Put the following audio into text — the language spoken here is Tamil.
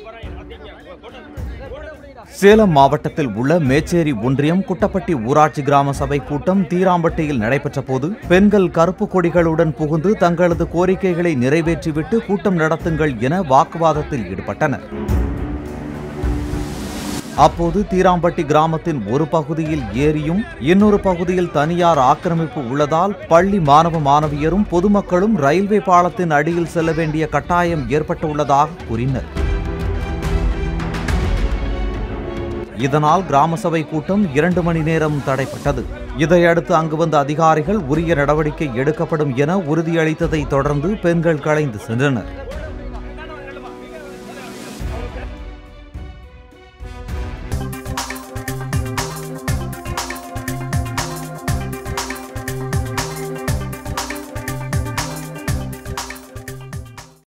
சேலம் மாவட்டத்தில் உள்ள மேச்சேரி ஒன்றியம் குட்டப்பட்டி ஊராட்சி கிராம சபை கூட்டம் தீராம்பட்டியில் நடைபெற்ற போது பெண்கள் கருப்பு கொடிகளுடன் புகுந்து தங்களது கோரிக்கைகளை நிறைவேற்றிவிட்டு கூட்டம் நடத்துங்கள் என வாக்குவாதத்தில் ஈடுபட்டனர் அப்போது தீராம்பட்டி கிராமத்தின் ஒரு பகுதியில் ஏரியும் இன்னொரு பகுதியில் தனியார் ஆக்கிரமிப்பு உள்ளதால் பள்ளி மாணவ மாணவியரும் பொதுமக்களும் ரயில்வே பாலத்தின் அடியில் செல்ல வேண்டிய கட்டாயம் ஏற்பட்டுள்ளதாக கூறினர் இதனால் கிராம சபை கூட்டம் இரண்டு மணி நேரம் தடைப்பட்டது இதையடுத்து அங்கு வந்த அதிகாரிகள் உரிய நடவடிக்கை எடுக்கப்படும் என உறுதியளித்ததை தொடர்ந்து பெண்கள் கலைந்து சென்றனர்